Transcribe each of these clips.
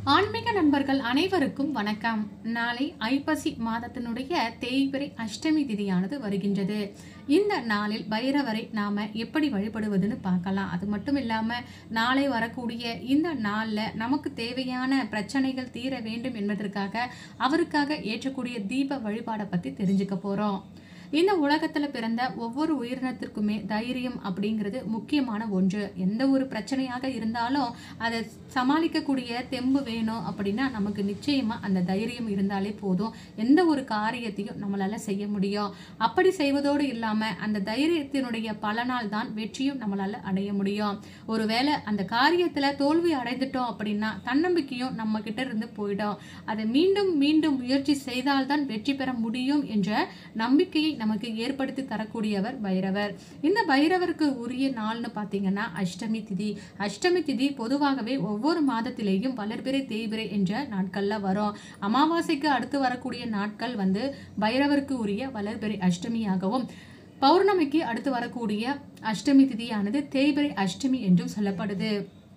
ஆன்மீக நண்பர்கள் அனைவருக்கும் வணக்கம் நாளை ஐப்பசி மாதத்தினுடைய தேய்பிறை அஷ்டமி திதியானது வருகின்றது இந்த நாளில் பைரவரை நாம எப்படி வழிபடுவதுன்னு பார்க்கலாம் அது மட்டும் இல்லாம நாளை வரக்கூடிய இந்த நாளில் நமக்கு தேவையான பிரச்சனைகள் தீர வேண்டும் என்பதற்காக அவருக்காக ஏற்றக்கூடிய தீப வழிபாடை பத்தி தெரிஞ்சுக்க போறோம் இந்த உலகத்துல பிறந்த ஒவ்வொரு உயிரினத்திற்குமே தைரியம் அப்படிங்கிறது முக்கியமான ஒன்று எந்த ஒரு பிரச்சனையாக இருந்தாலும் அதை சமாளிக்கக்கூடிய தெம்பு வேணும் அப்படின்னா நமக்கு நிச்சயமா அந்த தைரியம் இருந்தாலே போதும் எந்த ஒரு காரியத்தையும் நம்மளால செய்ய முடியும் அப்படி செய்வதோடு இல்லாம அந்த தைரியத்தினுடைய பலனால் தான் வெற்றியும் நம்மளால அடைய முடியும் ஒருவேளை அந்த காரியத்துல தோல்வி அடைந்துட்டோம் அப்படின்னா தன்னம்பிக்கையும் நம்ம கிட்ட இருந்து போயிடும் அதை மீண்டும் மீண்டும் முயற்சி செய்தால்தான் வெற்றி பெற முடியும் என்ற நம்பிக்கையை நமக்கு ஏற்படுத்தி தரக்கூடியவர் பைரவர் இந்த பைரவருக்கு உரிய நாள்னு பார்த்தீங்கன்னா அஷ்டமி திதி அஷ்டமி திதி பொதுவாகவே ஒவ்வொரு மாதத்திலேயும் வளர்பிறை தேய்பிறை என்ற நாட்கள்ல வரும் அமாவாசைக்கு அடுத்து வரக்கூடிய நாட்கள் வந்து பைரவருக்கு உரிய வளர்பிறை அஷ்டமியாகவும் பௌர்ணமிக்கு அடுத்து வரக்கூடிய அஷ்டமி திதியானது தேய்பிறை அஷ்டமி என்றும் சொல்லப்படுது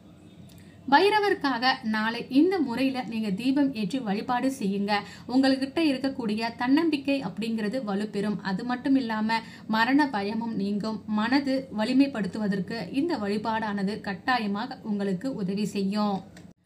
பைரவருக்காக நாளை இந்த முறையில் நீங்கள் தீபம் ஏற்றி வழிபாடு செய்யுங்க உங்கள்கிட்ட இருக்கக்கூடிய தன்னம்பிக்கை அப்படிங்கிறது வலுப்பெறும் அது மட்டும் இல்லாமல் மரண பயமும் நீங்கும் மனது வலிமைப்படுத்துவதற்கு இந்த வழிபாடானது கட்டாயமாக உங்களுக்கு உதவி செய்யும்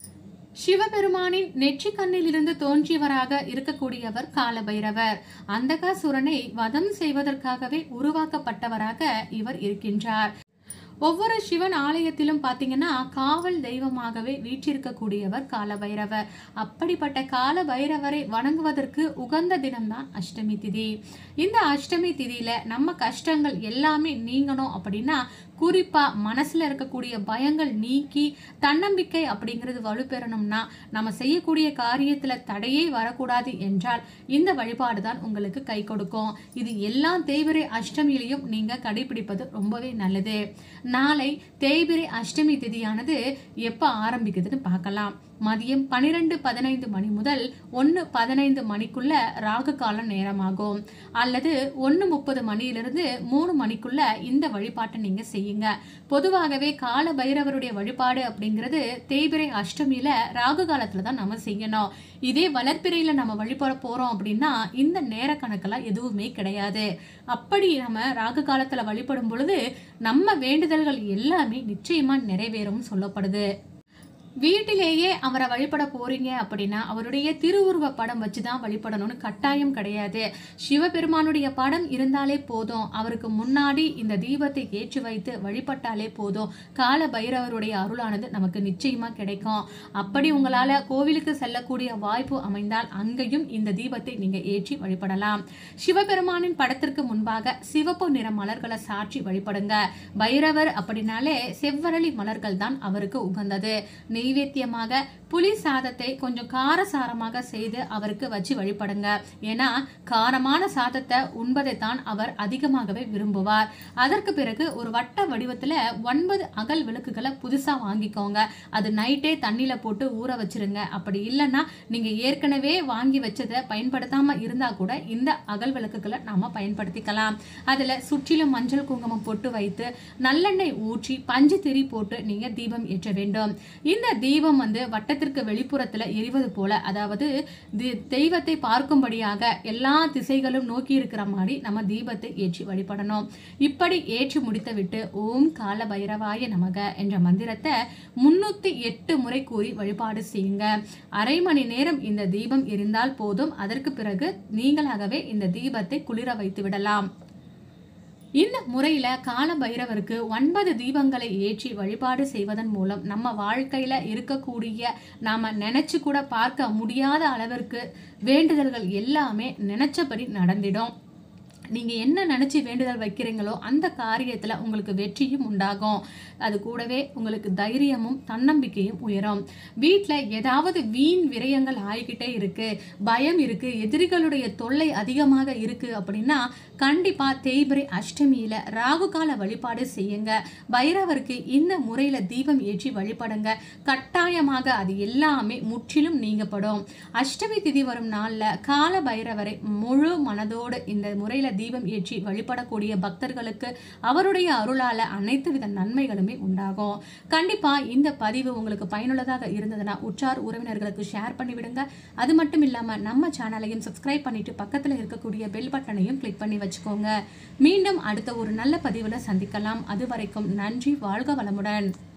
சிவபெருமானின் நெற்றி கண்ணிலிருந்து தோன்றியவராக இருக்கக்கூடியவர் காலபைரவர் அந்தகாசுரனை வதம் செய்வதற்காகவே உருவாக்கப்பட்டவராக இவர் இருக்கின்றார் ஒவ்வொரு சிவன் ஆலயத்திலும் பார்த்தீங்கன்னா காவல் தெய்வமாகவே வீற்றிருக்கக்கூடியவர் காலபைரவர் அப்படிப்பட்ட கால பைரவரை வணங்குவதற்கு உகந்த தினம்தான் அஷ்டமி திதி இந்த அஷ்டமி திதியில நம்ம கஷ்டங்கள் எல்லாமே நீங்கணும் அப்படின்னா குறிப்பா மனசுல இருக்கக்கூடிய பயங்கள் நீக்கி தன்னம்பிக்கை அப்படிங்கிறது வலுப்பெறணும்னா நம்ம செய்யக்கூடிய காரியத்துல தடையே வரக்கூடாது என்றால் இந்த வழிபாடு தான் உங்களுக்கு கை கொடுக்கும் இது எல்லா தேய்பிரை அஷ்டமியிலையும் நீங்க கடைபிடிப்பது ரொம்பவே நல்லது நாளை தேய்பிரை அஷ்டமி திதியானது எப்போ ஆரம்பிக்குதுன்னு பார்க்கலாம் மதியம் பன்னிரெண்டு பதினைந்து மணி முதல் ஒன்று பதினைந்து மணிக்குள்ள ராகு கால நேரமாகும் அல்லது ஒன்று முப்பது மணியிலிருந்து மூணு மணிக்குள்ள இந்த வழிபாட்டை நீங்க செய்யுங்க பொதுவாகவே கால பைரவருடைய வழிபாடு அப்படிங்கிறது தேய்பிரை அஷ்டமியில ராகு காலத்துல தான் நம்ம செய்யணும் இதே வளர்ப்பிறையில நம்ம வழிபட போறோம் அப்படின்னா இந்த நேர கணக்கெல்லாம் எதுவுமே கிடையாது அப்படி நம்ம ராகு காலத்துல வழிபடும் பொழுது நம்ம வேண்டுதல்கள் எல்லாமே நிச்சயமா நிறைவேறும் சொல்லப்படுது வீட்டிலேயே அவரை வழிபட போறீங்க அப்படின்னா அவருடைய திருவுருவ படம் வச்சு தான் வழிபடணும்னு கட்டாயம் கிடையாது சிவபெருமானுடைய படம் இருந்தாலே போதும் அவருக்கு முன்னாடி இந்த தீபத்தை ஏற்றி வைத்து வழிபட்டாலே போதும் கால பைரவருடைய அருளானது நமக்கு நிச்சயமா கிடைக்கும் அப்படி உங்களால கோவிலுக்கு செல்லக்கூடிய வாய்ப்பு அமைந்தால் அங்கேயும் இந்த தீபத்தை நீங்க ஏற்றி வழிபடலாம் சிவபெருமானின் படத்திற்கு முன்பாக சிவப்பு நிற மலர்களை சாற்றி வழிபடுங்க பைரவர் அப்படின்னாலே செவ்வரளி மலர்கள் தான் அவருக்கு உகந்தது நெய்வேத்தியமாக புளி சாதத்தை கொஞ்சம் காரசாரமாக செய்து அவருக்கு வச்சு வழிபடுங்க ஏன்னா காரமான சாதத்தை உண்பதை தான் அவர் அதிகமாகவே விரும்புவார் அதற்கு பிறகு ஒரு வட்ட வடிவத்தில் ஒன்பது அகல் விளக்குகளை புதுசாக வாங்கிக்கோங்க அது நைட்டே தண்ணியில் போட்டு ஊற வச்சிருங்க அப்படி இல்லைன்னா நீங்கள் ஏற்கனவே வாங்கி வச்சதை பயன்படுத்தாமல் இருந்தால் கூட இந்த அகல் விளக்குகளை நாம் பயன்படுத்திக்கலாம் அதில் சுற்றிலும் மஞ்சள் குங்குமம் போட்டு வைத்து நல்லெண்ணெய் ஊற்றி பஞ்சு திரி போட்டு நீங்கள் தீபம் ஏற்ற வேண்டும் இந்த தீபம் வந்து வட்டத்திற்கு வெளிப்புறத்துல எரிவது போல அதாவது தி- தெய்வத்தை பார்க்கும்படியாக எல்லா திசைகளும் நோக்கி இருக்கிற மாதிரி நம்ம தீபத்தை ஏற்றி வழிபடணும் இப்படி ஏற்றி முடித்து விட்டு ஓம் கால பைரவாய நமக என்ற மந்திரத்தை முன்னூத்தி எட்டு முறை கூறி வழிபாடு செய்யுங்க அரை மணி நேரம் இந்த தீபம் எரிந்தால் போதும் அதற்கு பிறகு நீங்களாகவே இந்த தீபத்தை குளிர வைத்து விடலாம் இந்த முறையில கால பைரவருக்கு ஒன்பது தீபங்களை ஏற்றி வழிபாடு செய்வதன் மூலம் நம்ம வாழ்க்கையில இருக்கக்கூடிய நாம நினைச்சு கூட பார்க்க முடியாத அளவிற்கு வேண்டுதல்கள் எல்லாமே நினைச்சபடி நடந்திடும் நீங்க என்ன நினைச்சு வேண்டுதல் வைக்கிறீங்களோ அந்த காரியத்துல உங்களுக்கு வெற்றியும் உண்டாகும் அது கூடவே உங்களுக்கு தைரியமும் தன்னம்பிக்கையும் உயரும் வீட்ல ஏதாவது வீண் விரயங்கள் ஆகிக்கிட்டே இருக்கு பயம் இருக்கு எதிரிகளுடைய தொல்லை அதிகமாக இருக்கு அப்படின்னா கண்டிப்பா தேய்பிரை அஷ்டமியில ராகு கால வழிபாடு செய்யுங்க பைரவருக்கு இந்த முறையில தீபம் ஏற்றி வழிபடுங்க கட்டாயமாக அது எல்லாமே முற்றிலும் நீங்கப்படும் அஷ்டமி திதி வரும் நாள்ல கால பைரவரை முழு மனதோடு இந்த முறையில தீபம் ஏற்றி வழிபடக்கூடிய பக்தர்களுக்கு அவருடைய அருளால அனைத்து வித நன்மைகளுமே உண்டாகும் கண்டிப்பா இந்த பதிவு உங்களுக்கு பயனுள்ளதாக இருந்ததுன்னா உற்றார் உறவினர்களுக்கு ஷேர் பண்ணி விடுங்க அது மட்டும் இல்லாம நம்ம சேனலையும் சப்ஸ்கிரைப் பண்ணிட்டு பக்கத்துல இருக்கக்கூடிய பெல் பட்டனையும் கிளிக் பண்ணி வச்சுக்கோங்க மீண்டும் அடுத்த ஒரு நல்ல பதிவுல சந்திக்கலாம் அது வரைக்கும் நன்றி வாழ்க வளமுடன்